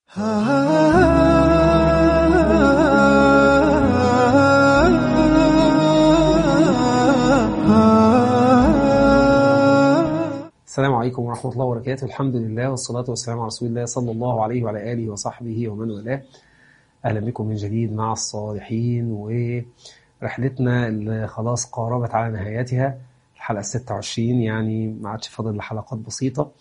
السلام عليكم ورحمة الله وبركاته الحمد لله والصلاة والسلام على رسول الله صلى الله عليه وعلى آله وصحبه ومن والاه أهلا بكم من جديد مع الصالحين ورحلتنا اللي خلاص قاربت على نهايتها الحلقة 26 يعني ما عادش فاضل لحلقات بسيطة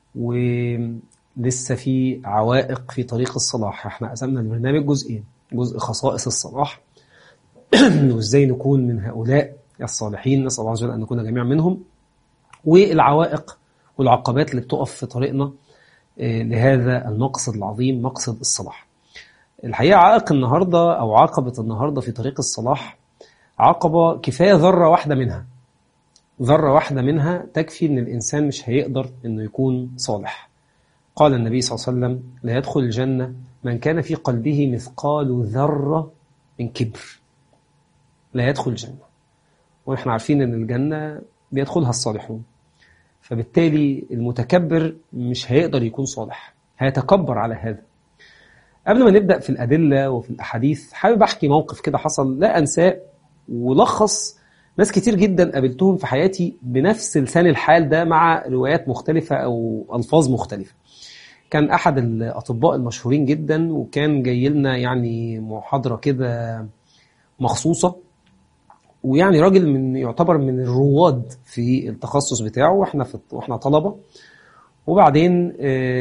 ولسه في عوائق في طريق الصلاح احنا قسمنا البرنامج جزئين جزء خصائص الصلاح وازاي نكون من هؤلاء الصالحين نسأل الله عز وجل أن نكون جميعا منهم والعوائق والعقبات اللي بتقف في طريقنا لهذا المقصد العظيم مقصد الصلاح الحقيقة عائق النهاردة أو عقبة النهاردة في طريق الصلاح عقبة كفاية ذرة واحدة منها ذرة واحدة منها تكفي أن الإنسان مش هيقدر أنه يكون صالح قال النبي صلى الله عليه وسلم لا يدخل الجنة من كان في قلبه مثقال ذرة من كبر لا يدخل الجنة ونحن عارفين أن الجنة بيدخلها الصالحون فبالتالي المتكبر مش هيقدر يكون صالح هيتكبر على هذا قبل ما نبدأ في الأدلة وفي الأحاديث حابب أحكي موقف كده حصل لا أنساه ولخص ناس كتير جدا قابلتهم في حياتي بنفس لسان الحال ده مع روايات مختلفة أو ألفاظ مختلفة كان أحد الأطباء المشهورين جدا وكان جاي لنا يعني محاضرة كده مخصوصة ويعني راجل من يعتبر من الرواد في التخصص بتاعه واحنا في واحنا طلبه وبعدين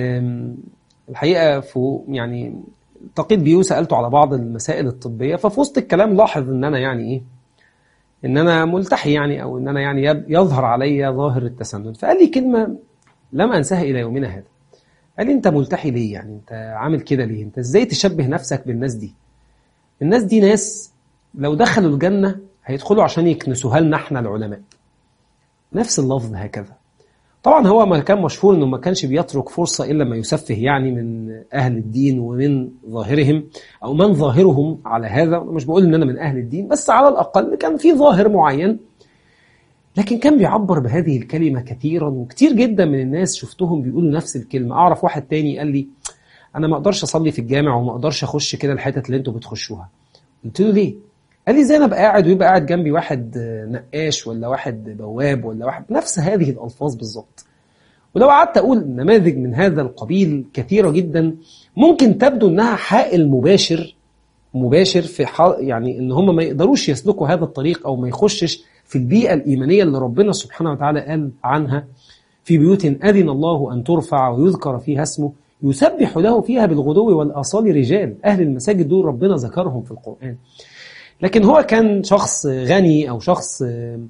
الحقيقه في يعني التقيت بيه وسالته على بعض المسائل الطبيه ففي وسط الكلام لاحظ ان انا يعني ايه ان انا ملتحي يعني او ان انا يعني يظهر علي ظاهر التسنن فقال لي كلمه لم انساها الى يومنا هذا قال لي انت ملتحي ليه يعني انت عامل كده ليه انت ازاي تشبه نفسك بالناس دي الناس دي ناس لو دخلوا الجنه هيدخلوا عشان يكنسوها لنا احنا العلماء نفس اللفظ هكذا طبعا هو ما كان مشهور انه ما كانش بيترك فرصة الا ما يسفه يعني من اهل الدين ومن ظاهرهم او من ظاهرهم على هذا مش بقول ان انا من اهل الدين بس على الاقل كان في ظاهر معين لكن كان بيعبر بهذه الكلمة كثيرا وكتير جدا من الناس شفتهم بيقولوا نفس الكلمة اعرف واحد تاني قال لي انا ما اقدرش اصلي في الجامع وما اقدرش اخش كده الحتت اللي انتوا بتخشوها قلت له ليه قال لي زي انا ابقى قاعد ويبقى قاعد جنبي واحد نقاش ولا واحد بواب ولا واحد نفس هذه الالفاظ بالظبط ولو قعدت اقول نماذج من هذا القبيل كثيره جدا ممكن تبدو انها حائل مباشر مباشر في حال يعني ان هم ما يقدروش يسلكوا هذا الطريق او ما يخشش في البيئه الايمانيه اللي ربنا سبحانه وتعالى قال عنها في بيوت اذن الله ان ترفع ويذكر فيها اسمه يسبح له فيها بالغدو والاصال رجال اهل المساجد دول ربنا ذكرهم في القران لكن هو كان شخص غني أو شخص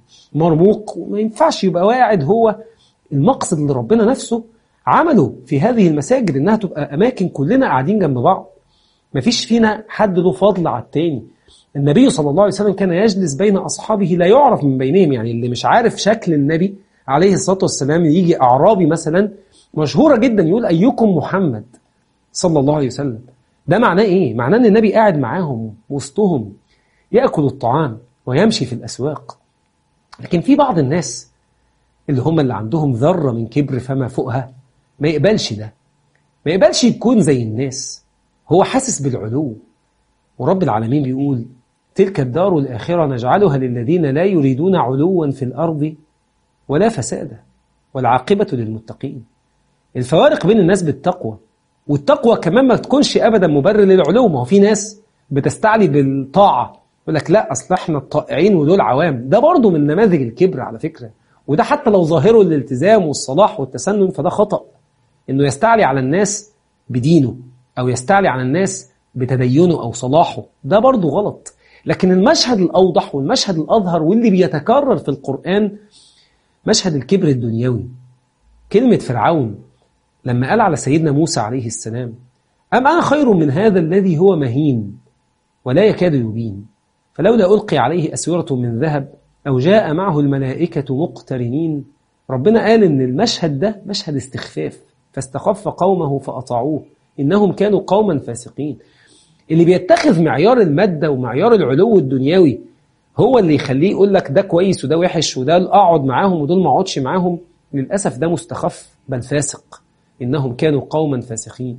مرموق وما ينفعش يبقى واعد هو المقصد اللي ربنا نفسه عمله في هذه المساجد إنها تبقى أماكن كلنا قاعدين جنب بعض ما فيش فينا حد له فضل على التاني النبي صلى الله عليه وسلم كان يجلس بين أصحابه لا يعرف من بينهم يعني اللي مش عارف شكل النبي عليه الصلاة والسلام يجي أعرابي مثلا مشهورة جدا يقول أيكم محمد صلى الله عليه وسلم ده معناه إيه؟ معناه أن النبي قاعد معاهم وسطهم يأكل الطعام ويمشي في الأسواق لكن في بعض الناس اللي هم اللي عندهم ذرة من كبر فما فوقها ما يقبلش ده ما يقبلش يكون زي الناس هو حاسس بالعلو ورب العالمين بيقول تلك الدار الآخرة نجعلها للذين لا يريدون علوا في الأرض ولا فسادا والعاقبة للمتقين الفوارق بين الناس بالتقوى والتقوى كمان ما تكونش أبدا مبرر للعلو ما هو في ناس بتستعلي بالطاعة يقول لك لا اصل احنا الطائعين ودول عوام ده برضه من نماذج الكبر على فكره وده حتى لو ظاهره الالتزام والصلاح والتسنن فده خطأ انه يستعلي على الناس بدينه او يستعلي على الناس بتدينه او صلاحه ده برضه غلط لكن المشهد الاوضح والمشهد الاظهر واللي بيتكرر في القرآن مشهد الكبر الدنيوي كلمة فرعون لما قال على سيدنا موسى عليه السلام أم أنا خير من هذا الذي هو مهين ولا يكاد يبين فلولا ألقي عليه أسورة من ذهب أو جاء معه الملائكة مقترنين ربنا قال إن المشهد ده مشهد استخفاف فاستخف قومه فأطاعوه إنهم كانوا قوما فاسقين اللي بيتخذ معيار المادة ومعيار العلو الدنيوي هو اللي يخليه يقول لك ده كويس وده وحش وده أقعد معاهم ودول ما أقعدش معاهم للأسف ده مستخف بل فاسق إنهم كانوا قوما فاسقين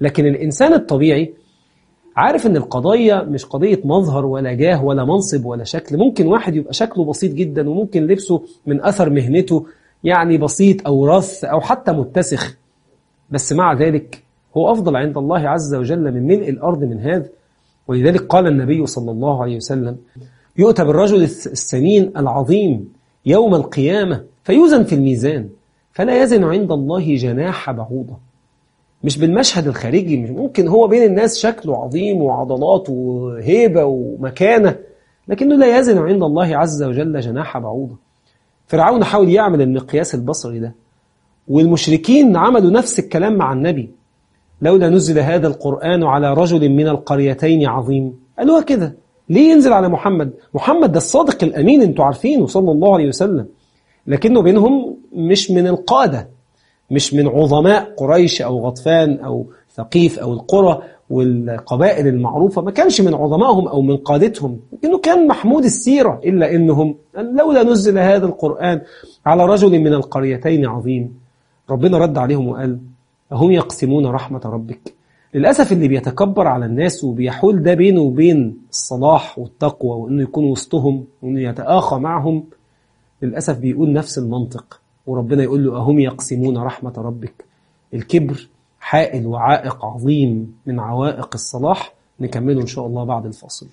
لكن الإنسان الطبيعي عارف ان القضية مش قضية مظهر ولا جاه ولا منصب ولا شكل ممكن واحد يبقى شكله بسيط جدا وممكن لبسه من أثر مهنته يعني بسيط أو رث أو حتى متسخ بس مع ذلك هو أفضل عند الله عز وجل من ملء الأرض من هذا ولذلك قال النبي صلى الله عليه وسلم يؤتى بالرجل السمين العظيم يوم القيامة فيوزن في الميزان فلا يزن عند الله جناح بعوضة مش بالمشهد الخارجي مش ممكن هو بين الناس شكله عظيم وعضلات وهيبة ومكانة لكنه لا يزن عند الله عز وجل جناح بعوضة فرعون حاول يعمل المقياس البصري ده والمشركين عملوا نفس الكلام مع النبي لولا نزل هذا القرآن على رجل من القريتين عظيم قالوا كده ليه ينزل على محمد محمد ده الصادق الأمين انتوا عارفينه صلى الله عليه وسلم لكنه بينهم مش من القادة مش من عظماء قريش أو غطفان أو ثقيف أو القرى والقبائل المعروفة ما كانش من عظمائهم أو من قادتهم لكنه كان محمود السيرة إلا إنهم لولا نزل هذا القرآن على رجل من القريتين عظيم ربنا رد عليهم وقال هم يقسمون رحمة ربك للأسف اللي بيتكبر على الناس وبيحول ده بينه وبين الصلاح والتقوى وإنه يكون وسطهم وإنه يتآخى معهم للأسف بيقول نفس المنطق وربنا يقول له أهم يقسمون رحمة ربك الكبر حائل وعائق عظيم من عوائق الصلاح نكمله إن شاء الله بعد الفاصل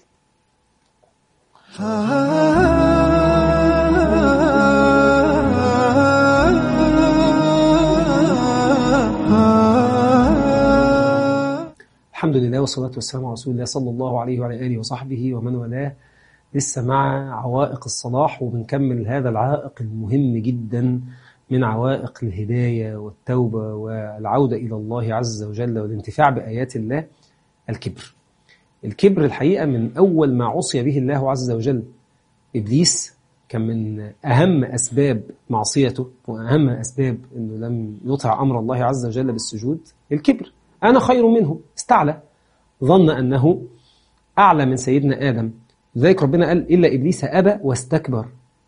الحمد لله والصلاة والسلام على رسول الله صلى الله عليه وعلى آله وصحبه ومن والاه لسه مع عوائق الصلاح وبنكمل هذا العائق المهم جدا من عوائق الهداية والتوبة والعودة إلى الله عز وجل والانتفاع بآيات الله الكبر الكبر الحقيقة من أول ما عصي به الله عز وجل إبليس كان من أهم أسباب معصيته وأهم أسباب أنه لم يطع أمر الله عز وجل بالسجود الكبر أنا خير منه استعلى ظن أنه أعلى من سيدنا آدم لذلك ربنا قال إلا إبليس أبى واستكبر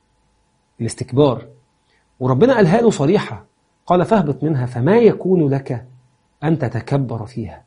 الاستكبار وربنا قالها له صريحة قال فاهبط منها فما يكون لك أن تتكبر فيها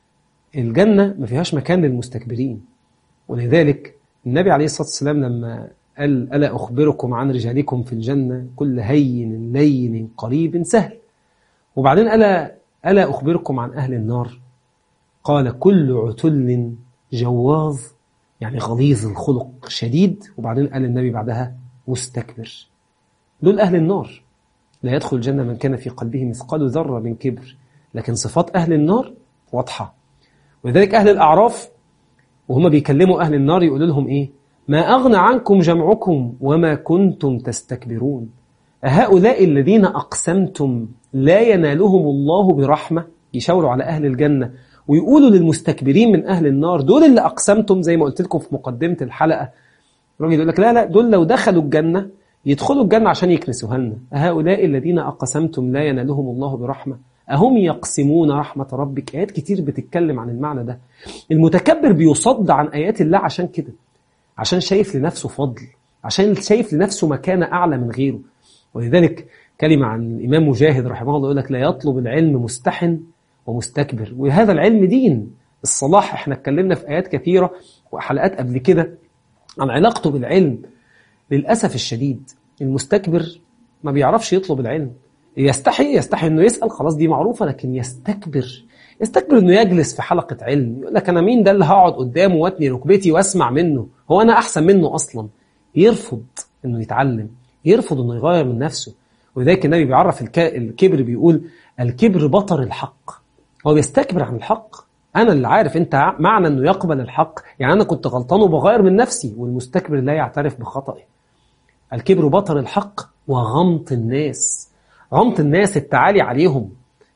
الجنة ما فيهاش مكان للمستكبرين ولذلك النبي عليه الصلاة والسلام لما قال ألا أخبركم عن رجالكم في الجنة كل هين لين قريب سهل وبعدين ألا, ألا أخبركم عن أهل النار قال كل عتل جواظ يعني غليظ الخلق شديد وبعدين قال النبي بعدها مستكبر دول أهل النار لا يدخل الجنة من كان في قلبه مثقال ذرة من كبر لكن صفات أهل النار واضحة ولذلك أهل الأعراف وهم بيكلموا أهل النار يقولوا لهم إيه ما أغنى عنكم جمعكم وما كنتم تستكبرون أهؤلاء الذين أقسمتم لا ينالهم الله برحمة يشاوروا على أهل الجنة ويقولوا للمستكبرين من أهل النار دول اللي أقسمتم زي ما قلت لكم في مقدمة الحلقة الراجل يقول لك لا لا دول لو دخلوا الجنة يدخلوا الجنة عشان يكنسوها لنا هؤلاء الذين أقسمتم لا ينالهم الله برحمة أهم يقسمون رحمة ربك آيات كتير بتتكلم عن المعنى ده المتكبر بيصد عن آيات الله عشان كده عشان شايف لنفسه فضل عشان شايف لنفسه مكانة أعلى من غيره ولذلك كلمة عن الإمام مجاهد رحمه الله يقول لك لا يطلب العلم مستحن ومستكبر وهذا العلم دين الصلاح احنا اتكلمنا في آيات كثيرة وحلقات قبل كده عن علاقته بالعلم للأسف الشديد المستكبر ما بيعرفش يطلب العلم يستحي يستحي انه يسأل خلاص دي معروفة لكن يستكبر يستكبر انه يجلس في حلقة علم يقول لك انا مين ده اللي هقعد قدامه واتني ركبتي واسمع منه هو انا احسن منه اصلا يرفض انه يتعلم يرفض انه يغير من نفسه ولذلك النبي بيعرف الكبر بيقول الكبر بطر الحق هو بيستكبر عن الحق انا اللي عارف انت معنى انه يقبل الحق يعني انا كنت غلطان وبغير من نفسي والمستكبر لا يعترف بخطئه الكبر بطر الحق وغمط الناس غمط الناس التعالي عليهم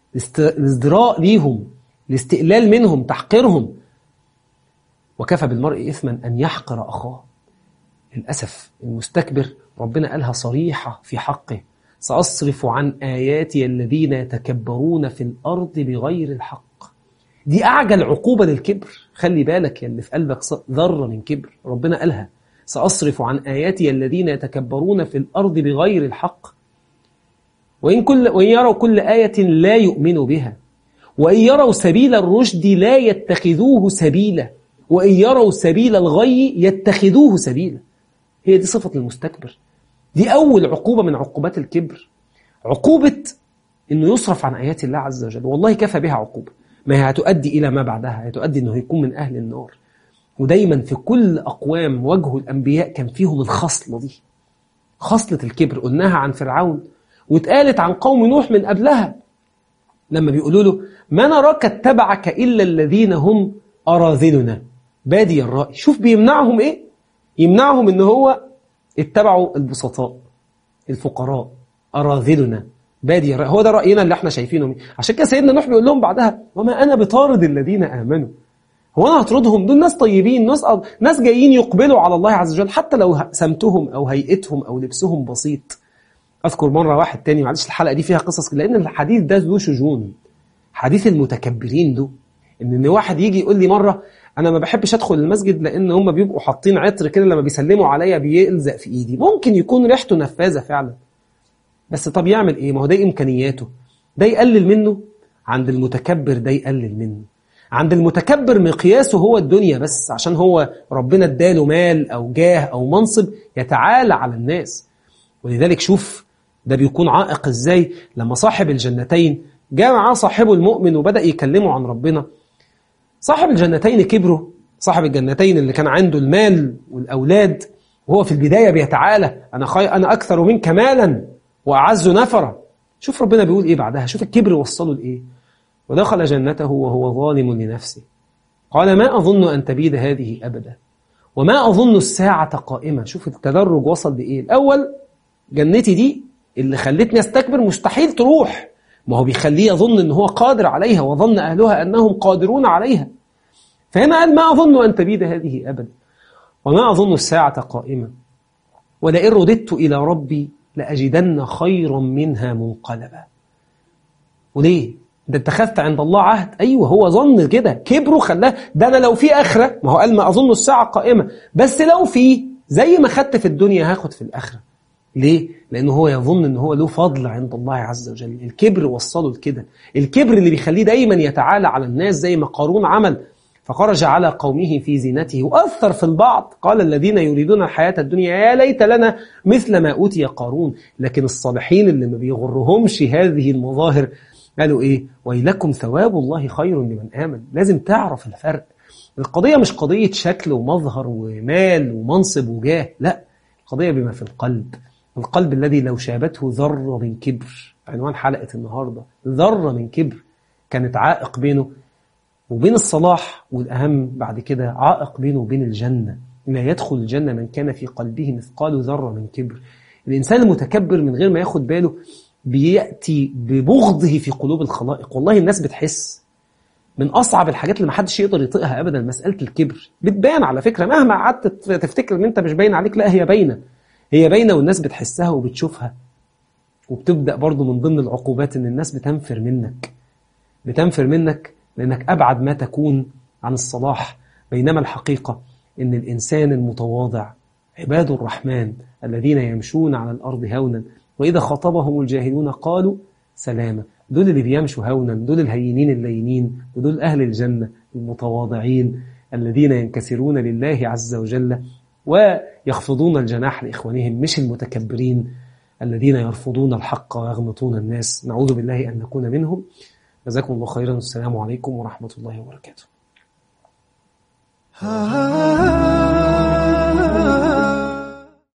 الازدراء ليهم الاستقلال منهم تحقيرهم وكفى بالمرء إثما أن يحقر أخاه للأسف المستكبر ربنا قالها صريحة في حقه سأصرف عن آياتي الذين يتكبرون في الأرض بغير الحق دي أعجل عقوبة للكبر خلي بالك يا اللي في قلبك ذرة من كبر ربنا قالها سأصرف عن آياتي الذين يتكبرون في الأرض بغير الحق وإن, كل وإن يروا كل آية لا يؤمنوا بها وإن يروا سبيل الرشد لا يتخذوه سبيلا وإن يروا سبيل الغي يتخذوه سبيلا هي دي صفة المستكبر دي أول عقوبة من عقوبات الكبر عقوبة إنه يصرف عن آيات الله عز وجل والله كفى بها عقوبة ما هي هتؤدي إلى ما بعدها هتؤدي إنه يكون من أهل النار ودايما في كل أقوام وجهوا الأنبياء كان فيهم الخصلة دي خصلة الكبر قلناها عن فرعون واتقالت عن قوم نوح من قبلها لما بيقولوا له ما نراك اتبعك إلا الذين هم أراذلنا بادي الرأي شوف بيمنعهم إيه يمنعهم إن هو اتبعوا البسطاء الفقراء أراذلنا بادي الرأي هو ده رأينا اللي احنا شايفينه عشان كده سيدنا نوح بيقول لهم بعدها وما أنا بطارد الذين آمنوا هو أنا هطردهم دول ناس طيبين ناس ناس جايين يقبلوا على الله عز وجل حتى لو سمتهم أو هيئتهم أو لبسهم بسيط أذكر مرة واحد تاني معلش الحلقة دي فيها قصص لأن الحديث ده ذو شجون حديث المتكبرين دول إن إن واحد يجي يقول لي مرة أنا ما بحبش أدخل المسجد لأن هم بيبقوا حاطين عطر كده لما بيسلموا عليا بيلزق في إيدي ممكن يكون ريحته نفاذة فعلا بس طب يعمل إيه ما هو ده إمكانياته ده يقلل منه عند المتكبر ده يقلل منه عند المتكبر مقياسه هو الدنيا بس عشان هو ربنا اداله مال أو جاه أو منصب يتعالى على الناس ولذلك شوف ده بيكون عائق ازاي لما صاحب الجنتين جاء معاه صاحبه المؤمن وبدأ يكلمه عن ربنا صاحب الجنتين كبره صاحب الجنتين اللي كان عنده المال والأولاد وهو في البداية بيتعالى أنا, خي... أنا أكثر منك مالا وأعز نفرا شوف ربنا بيقول إيه بعدها شوف الكبر وصله لإيه ودخل جنته وهو ظالم لنفسه قال ما أظن أن تبيد هذه أبدا وما أظن الساعة قائمة شوف التدرج وصل لإيه الأول جنتي دي اللي خلتني استكبر مستحيل تروح ما هو بيخليه يظن ان هو قادر عليها وظن اهلها انهم قادرون عليها فهنا قال ما اظن ان تبيد هذه ابدا وما اظن الساعه قائمه ولئن رددت الى ربي لاجدن خيرا منها منقلبا وليه ده اتخذت عند الله عهد ايوه هو ظن كده كبره خلاه ده انا لو في اخره ما هو قال ما اظن الساعه قائمه بس لو في زي ما خدت في الدنيا هاخد في الاخره ليه؟ لأنه هو يظن أنه هو له فضل عند الله عز وجل الكبر وصله لكده الكبر اللي بيخليه دايما يتعالى على الناس زي ما قارون عمل فخرج على قومه في زينته وأثر في البعض قال الذين يريدون الحياة الدنيا يا ليت لنا مثل ما أوتي قارون لكن الصالحين اللي ما بيغرهمش هذه المظاهر قالوا إيه ويلكم ثواب الله خير لمن آمن لازم تعرف الفرق القضية مش قضية شكل ومظهر ومال ومنصب وجاه لا القضية بما في القلب القلب الذي لو شابته ذرة من كبر عنوان حلقة النهاردة ذرة من كبر كانت عائق بينه وبين الصلاح والأهم بعد كده عائق بينه وبين الجنة لا يدخل الجنة من كان في قلبه مثقال ذرة من كبر الإنسان المتكبر من غير ما ياخد باله بيأتي ببغضه في قلوب الخلائق والله الناس بتحس من أصعب الحاجات اللي محدش يقدر يطيقها أبدا مسألة الكبر بتبان على فكرة مهما قعدت تفتكر ان انت مش باين عليك لا هي باينة هي باينة والناس بتحسها وبتشوفها وبتبدأ برضو من ضمن العقوبات ان الناس بتنفر منك بتنفر منك لأنك أبعد ما تكون عن الصلاح بينما الحقيقة ان الإنسان المتواضع عباد الرحمن الذين يمشون على الأرض هونا وإذا خاطبهم الجاهلون قالوا سلاما دول اللي بيمشوا هونا دول الهينين اللينين ودول أهل الجنة المتواضعين الذين ينكسرون لله عز وجل ويخفضون الجناح لإخوانهم مش المتكبرين الذين يرفضون الحق ويغمطون الناس نعوذ بالله أن نكون منهم جزاكم الله خيرا والسلام عليكم ورحمة الله وبركاته